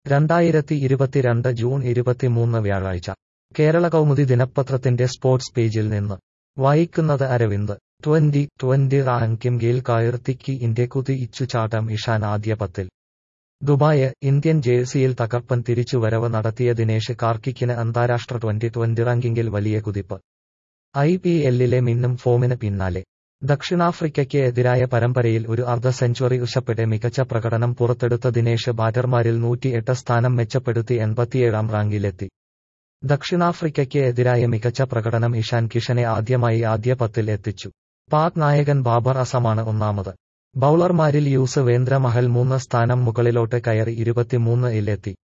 രണ്ടായിരത്തി ഇരുപത്തിരണ്ട് ജൂൺ ഇരുപത്തിമൂന്ന് വ്യാഴാഴ്ച കേരള കൗമുദി ദിനപത്രത്തിന്റെ സ്പോർട്സ് പേജിൽ നിന്ന് വായിക്കുന്നത് അരവിന്ദ് ട്വന്റി ട്വന്റി റാങ്കിം ഗെയിൽ കയർത്തിക്ക് ഇന്ത്യക്കു തിരിച്ചുചാട്ടം ഇഷാൻ ആദ്യ പത്തിൽ ദുബായ് ഇന്ത്യൻ ജേഴ്സിയിൽ തകർപ്പൻ തിരിച്ചുവരവ് നടത്തിയ ദിനേശ് കാർക്കിക്കിന് അന്താരാഷ്ട്ര ട്വന്റി ട്വന്റി റാങ്കിങ്ങിൽ വലിയ കുതിപ്പ് ഐ പി എല്ലിലെ മിന്നും ഫോമിന് പിന്നാലെ ദക്ഷിണാഫ്രിക്കയ്ക്ക് എതിരായ പരമ്പരയിൽ ഒരു അർദ്ധ സെഞ്ചുറി ഉശപ്പെടെ മികച്ച പ്രകടനം പുറത്തെടുത്ത ദിനേശ് ബാറ്റർമാരിൽ നൂറ്റിയെട്ട് സ്ഥാനം മെച്ചപ്പെടുത്തി എൺപത്തിയേഴാം റാങ്കിലെത്തി ദക്ഷിണാഫ്രിക്കയ്ക്ക് എതിരായ മികച്ച പ്രകടനം ഇഷാൻ കിഷനെ ആദ്യമായി ആദ്യ പത്തിൽ എത്തിച്ചു പാക് നായകൻ ബാബർ അസമാണ് ഒന്നാമത് ബൌളർമാരിൽ യൂസ് വേന്ദ്ര മഹൽ മൂന്ന് സ്ഥാനം മുകളിലോട്ട് കയറി ഇരുപത്തിമൂന്ന് ഇലെത്തി